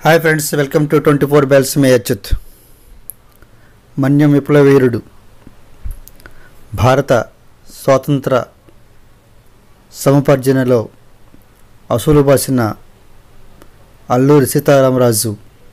hi friends welcome to twenty four bells మే అచ్యుత్ మన్యం విప్లవీరుడు భారత స్వాతంత్ర సముపార్జనలో అసూలు బాసిన అల్లూరి సీతారామరాజు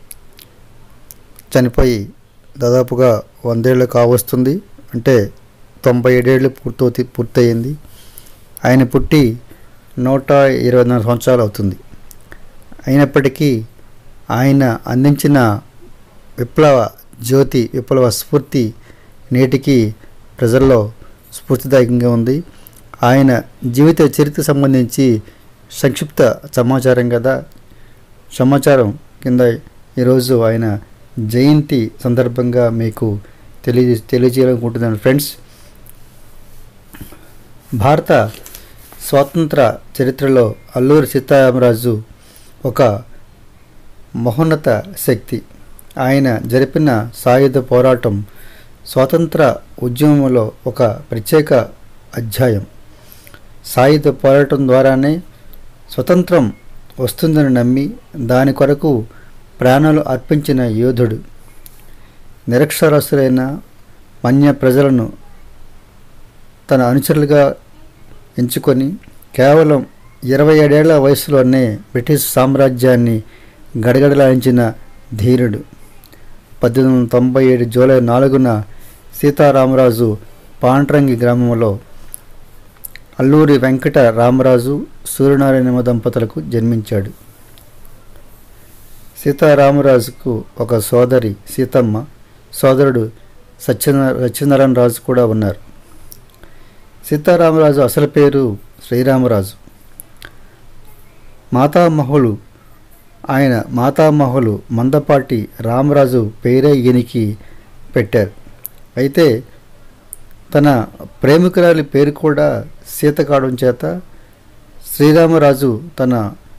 చనిపోయి దాదాపుగా వందేళ్ళు కావస్తుంది అంటే తొంభై ఏడేళ్ళు పూర్తవుతి పూర్తయింది ఆయన పుట్టి నూట ఇరవై నాలుగు సంవత్సరాలు అవుతుంది అయినప్పటికీ ఆయన అందించిన విప్లవ జ్యోతి విప్లవ స్ఫూర్తి నేటికి ప్రజల్లో స్ఫూర్తిదాయకంగా ఉంది ఆయన జీవిత చరిత్రకు సంబంధించి సంక్షిప్త సమాచారం కదా సమాచారం కింద ఈరోజు ఆయన జయంతి సందర్భంగా మీకు తెలియ తెలియజేయాలనుకుంటున్నాను ఫ్రెండ్స్ భారత స్వాతంత్ర చరిత్రలో అల్లూరి సీతారామరాజు ఒక మహోన్నత శక్తి ఆయన జరిపిన సాయుధ పోరాటం స్వాతంత్ర ఉద్యమంలో ఒక ప్రత్యేక అధ్యాయం సాయుధ పోరాటం ద్వారానే స్వతంత్రం వస్తుందని నమ్మి దాని కొరకు ప్రాణాలు అర్పించిన యోధుడు నిరక్షరాస్యులైన మన్య ప్రజలను తన అనుచరులుగా ఎంచుకొని కేవలం ఇరవై ఏడేళ్ల వయసులోనే బ్రిటిష్ సామ్రాజ్యాన్ని గడగడలాడించిన ధీరుడు పద్దెనిమిది వందల తొంభై ఏడు జూలై నాలుగున సీతారామరాజు పాండ్రంగి గ్రామంలో అల్లూరి వెంకట రామరాజు సూర్యనారాయణ దంపతులకు జన్మించాడు సీతారామరాజుకు ఒక సోదరి సీతమ్మ సోదరుడు సత్యనారాయణ సత్యనారాయణ రాజు కూడా ఉన్నారు సీతారామరాజు అసలు పేరు శ్రీరామరాజు మాతామహులు ఆయన మాతామహులు మందపాటి రామరాజు పేరే ఈయనకి పెట్టారు అయితే తన ప్రేమికురాలి పేరు కూడా సీత కావడం చేత శ్రీరామరాజు తన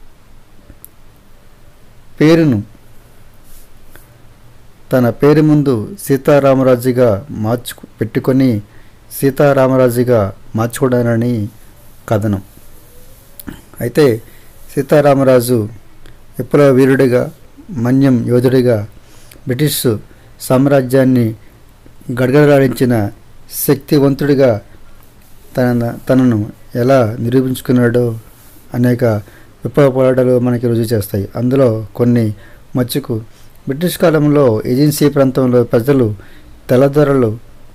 పేరును తన పేరు ముందు సీతారామరాజుగా మార్చు పెట్టుకొని సీతారామరాజుగా మార్చుకోవడానని కథనం అయితే సీతారామరాజు విప్లవ వీరుడిగా మన్యం యోధుడిగా బ్రిటిష్ సామ్రాజ్యాన్ని గడగడలాడించిన శక్తివంతుడిగా తన తనను ఎలా నిరూపించుకున్నాడో అనేక విప్లవ పోరాటాలు మనకి రుజువు చేస్తాయి అందులో కొన్ని మచ్చుకు బ్రిటిష్ కాలంలో ఏజెన్సీ ప్రాంతంలో ప్రజలు తెల్లదొరలు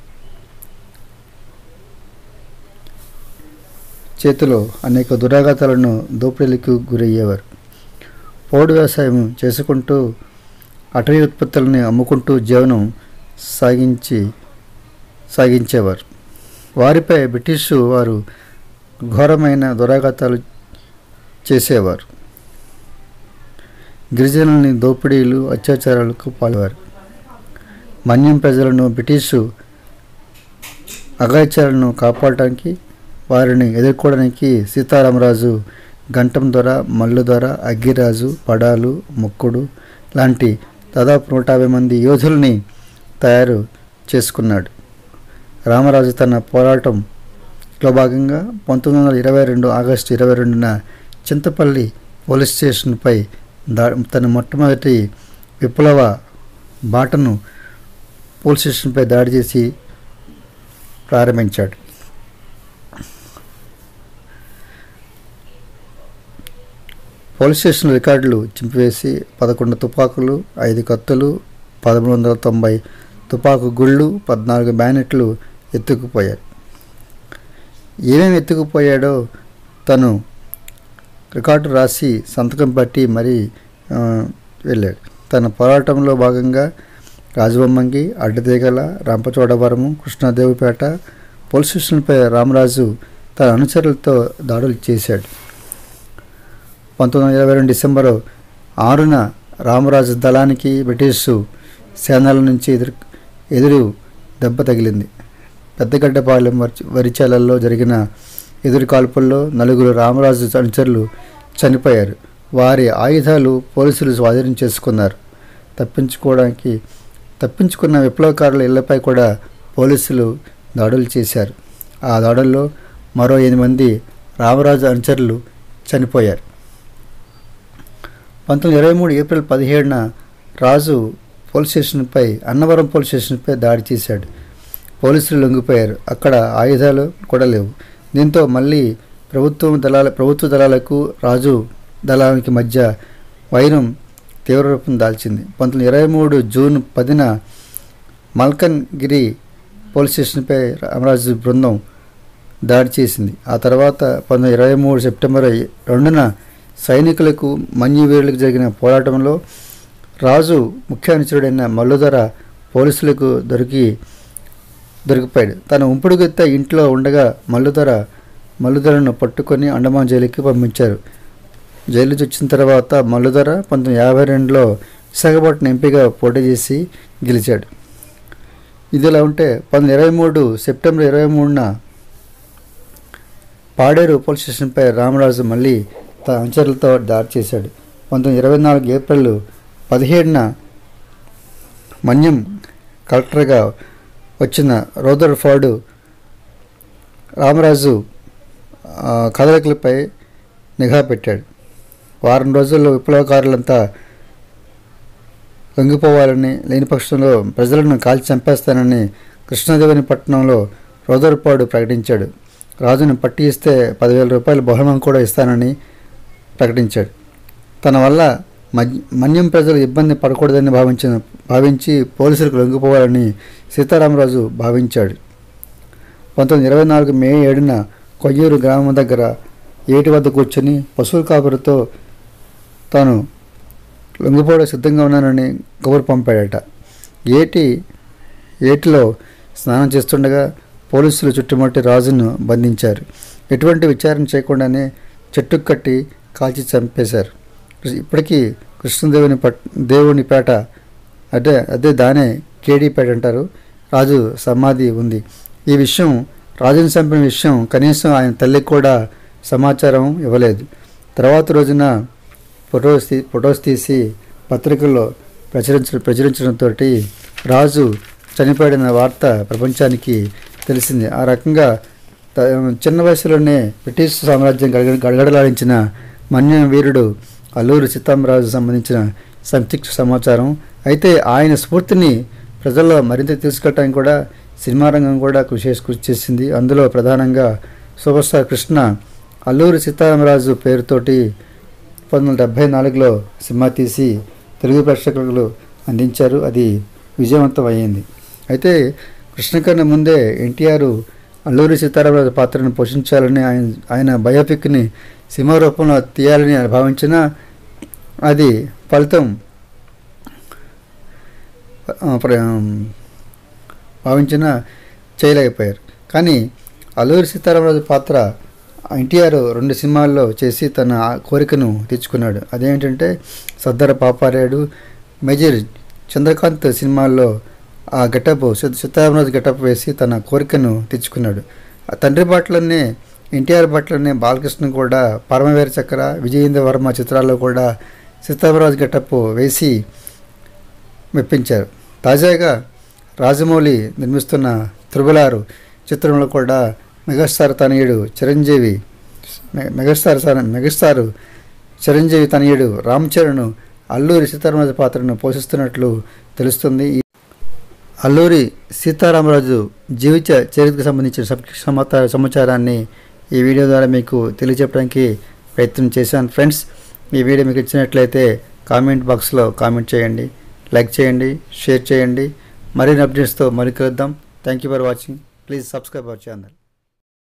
చేతిలో అనేక దురాఘాతాలను దోపిడీలకు గురయ్యేవారు పోడు వ్యవసాయం చేసుకుంటూ అటవీ ఉత్పత్తులని అమ్ముకుంటూ జీవనం సాగించి సాగించేవారు వారిపై బ్రిటిష్ వారు ఘోరమైన దురాఘాతాలు చేసేవారు గిరిజనుల్ని దోపిడీలు అత్యాచారాలకు పాల్వారు మన్యం ప్రజలను బ్రిటిషు అగాచారాలను కాపాడటానికి వారిని ఎదుర్కోవడానికి సీతారామరాజు గంటం దొర మల్లు దొర అగ్గిరాజు పడాలు మొక్కుడు లాంటి దాదాపు నూట యాభై మంది యోధుల్ని తయారు చేసుకున్నాడు రామరాజు తన పోరాటంలో భాగంగా పంతొమ్మిది వందల ఇరవై రెండు ఆగస్టు ఇరవై రెండున చింతపల్లి పోలీస్ స్టేషన్పై దా తన మొట్టమొదటి విప్లవ బాటను పోలీస్ స్టేషన్పై దాడి చేసి ప్రారంభించాడు పోలీస్ స్టేషన్ రికార్డులు చింపివేసి పదకొండు తుపాకులు ఐదు కత్తులు పదమూడు వందల తొంభై తుపాకు గుళ్ళు పద్నాలుగు బ్యానెట్లు ఎత్తుకుపోయారు ఏమేమి ఎత్తుకుపోయాడో తను రికార్డు రాసి సంతకం పట్టి మరీ ఆ, వెళ్ళాడు తన పోరాటంలో భాగంగా రాజబొమ్మంగి అడ్డదేగల రంపచోడవరము కృష్ణాదేవిపేట పోలీస్ స్టేషన్పై రామరాజు తన అనుచరులతో దాడులు చేశాడు పంతొమ్మిది వందల ఇరవై రెండు డిసెంబరు ఆరున రామరాజు దళానికి బ్రిటిష్ సేనల నుంచి ఎదురు ఎదురు దెబ్బ తగిలింది పెద్దగడ్డపాలెం వరి వరిచాలల్లో జరిగిన ఎదురు కాల్పుల్లో నలుగురు రామరాజు అనుచరులు చనిపోయారు వారి ఆయుధాలు పోలీసులు స్వాధీనం చేసుకున్నారు తప్పించుకోవడానికి తప్పించుకున్న విప్లవకారుల ఇళ్లపై కూడా పోలీసులు దాడులు చేశారు ఆ దాడుల్లో మరో ఎనిమిది మంది రామరాజు అనుచరులు చనిపోయారు పంతొమ్మిది ఇరవై మూడు ఏప్రిల్ పదిహేడున రాజు పోలీస్ స్టేషన్పై అన్నవరం పోలీస్ స్టేషన్పై దాడి చేశాడు పోలీసులు లొంగిపోయారు అక్కడ ఆయుధాలు కూడా లేవు దీంతో మళ్ళీ ప్రభుత్వం దళాల ప్రభుత్వ దళాలకు రాజు దళానికి మధ్య వైరం తీవ్ర రూపం దాల్చింది పంతొమ్మిది ఇరవై మూడు జూన్ పదిన మల్కన్గిరి పోలీస్ స్టేషన్పై రామరాజు బృందం దాడి చేసింది ఆ తర్వాత పంతొమ్మిది ఇరవై మూడు సెప్టెంబర్ రెండున సైనికులకు మన్యువీరులకు జరిగిన పోరాటంలో రాజు ముఖ్య అనుచరుడైన మల్లుధర పోలీసులకు దొరికి దొరికిపోయాడు తన ఉంపుడుగెత్త ఇంట్లో ఉండగా మల్లుధర మల్లుధరను పట్టుకొని అండమాన్ జైలుకి పంపించారు జైలు నుంచి వచ్చిన తర్వాత మల్లుధర పంతొమ్మిది యాభై రెండులో విశాఖపట్నం ఎంపీగా పోటీ చేసి గెలిచాడు ఇదిలా ఉంటే పంతొమ్మిది ఇరవై మూడు సెప్టెంబర్ ఇరవై మూడున పాడేరు పోలీస్ స్టేషన్పై రామరాజు మళ్ళీ తన అనుచరులతో దాడి చేశాడు పంతొమ్మిది ఇరవై నాలుగు ఏప్రిల్ పదిహేడున మన్యం కలెక్టర్గా వచ్చిన రోదర్ ఫార్డు రామరాజు ఆ, కదలికలపై నిఘా పెట్టాడు వారం రోజుల్లో విప్లవకారులంతా లొంగిపోవాలని లేని పక్షంలో ప్రజలను కాల్చి చంపేస్తానని కృష్ణదేవని పట్టణంలో రోదర్పాడు ప్రకటించాడు రాజును పట్టి ఇస్తే పదివేల రూపాయల బహుమానం కూడా ఇస్తానని ప్రకటించాడు తన వల్ల మజ్- మన్యం ప్రజలు ఇబ్బంది పడకూడదని భావించిన భావించి పోలీసులకు లొంగిపోవాలని సీతారామరాజు భావించాడు పంతొమ్మిది ఇరవై నాలుగు మే ఏడున కొయ్యూరు గ్రామం దగ్గర ఏటి వద్ద కూర్చొని పశువుల కాపురితో తాను లొంగిపోవడం సిద్ధంగా ఉన్నానని కబురు పంపాడట ఏటి ఏటిలో స్నానం చేస్తుండగా పోలీసులు చుట్టుముట్టి రాజును బంధించారు ఎటువంటి విచారణ చేయకుండానే చెట్టుకు కట్టి కాల్చి చంపేశారు ఇప్పటికీ కృష్ణదేవుని పట్ దేవుని పేట అదే అదే దానే కేడీపేట అంటారు రాజు సమాధి ఉంది ఈ విషయం రాజుని చంపిన విషయం కనీసం ఆయన తల్లికి కూడా సమాచారం ఇవ్వలేదు తర్వాత రోజున ఫొటోస్ తీ ఫొటోస్ తీసి పత్రికల్లో ప్రచురించ ప్రచురించడంతో రాజు చనిపోయిన వార్త ప్రపంచానికి తెలిసింది ఆ రకంగా త- చిన్న వయసులోనే బ్రిటిష్ సామ్రాజ్యం గడగడ గడగడలాడించిన మన్యం వీరుడు అల్లూరి సీతారామరాజు సంబంధించిన సంక్షిప్త సమాచారం అయితే ఆయన స్ఫూర్తిని ప్రజల్లో మరింత తీసుకెళ్ళడానికి కూడా సినిమా రంగం కూడా కృషి చేసి- కృషి చేసింది అందులో ప్రధానంగా సూపర్ స్టార్ కృష్ణ అల్లూరి సీతారామరాజు పేరుతోటి పంతొమ్మిది వందల డెబ్భై నాలుగులో సినిమా తీసి తెలుగు ప్రేక్షకులు అందించారు అది విజయవంతం అయ్యింది అయితే కృష్ణ కన్నా ముందే ఎన్టీఆర్ అల్లూరి సీతారామరాజు పాత్రను పోషించాలని ఆయన ఆయన బయోపిక్ని సినిమా రూపంలో తీయాలని ఆయన భావించినా అది ఫలితం ఆ, ప్ర- భావించిన చేయలేకపోయారు కానీ అల్లూరి సీతారామరాజు పాత్ర ఎన్టీఆర్ రెండు సినిమాల్లో చేసి తన ఆ కోరికను తీర్చుకున్నాడు అదేంటంటే సర్దార్ పాపారాయుడు మేజర్ చంద్రకాంత్ సినిమాల్లో ఆ గెటప్ సీతారామరాజు గెటప్ వేసి తన కోరికను తీర్చుకున్నాడు ఆ తండ్రి బాటలోనే ఎన్టీఆర్ బాటలోనే బాలకృష్ణ కూడా పరమవీర చక్ర విజయేంద్ర వర్మ చిత్రాల్లో కూడా సీతారామరాజు గెటప్ వేసి మెప్పించారు తాజాగా రాజమౌళి నిర్మిస్తున్న త్రిబులారు చిత్రంలో కూడా మెగాస్టార్ తనయుడు చిరంజీవి మె- మెగాస్టార్ సన- మెగాస్టార్ చిరంజీవి తనయుడు రామ్ చరణ్ అల్లూరి సీతారామరాజు పాత్రను పోషిస్తున్నట్లు తెలుస్తుంది ఈ అల్లూరి సీతారామరాజు జీవిత చరిత్రకు సంబంధించిన సమ- సమాచార సమాచారాన్ని ఈ వీడియో ద్వారా మీకు తెలియజెప్పడానికి ప్రయత్నం చేశాను ఫ్రెండ్స్ ఈ వీడియో మీకు ఇచ్చినట్లయితే కామెంట్ బాక్స్లో కామెంట్ చేయండి లైక్ చేయండి షేర్ చేయండి మరిన్ని అప్డేట్స్తో మరి కలుద్దాం thank you for watching please subscribe our channel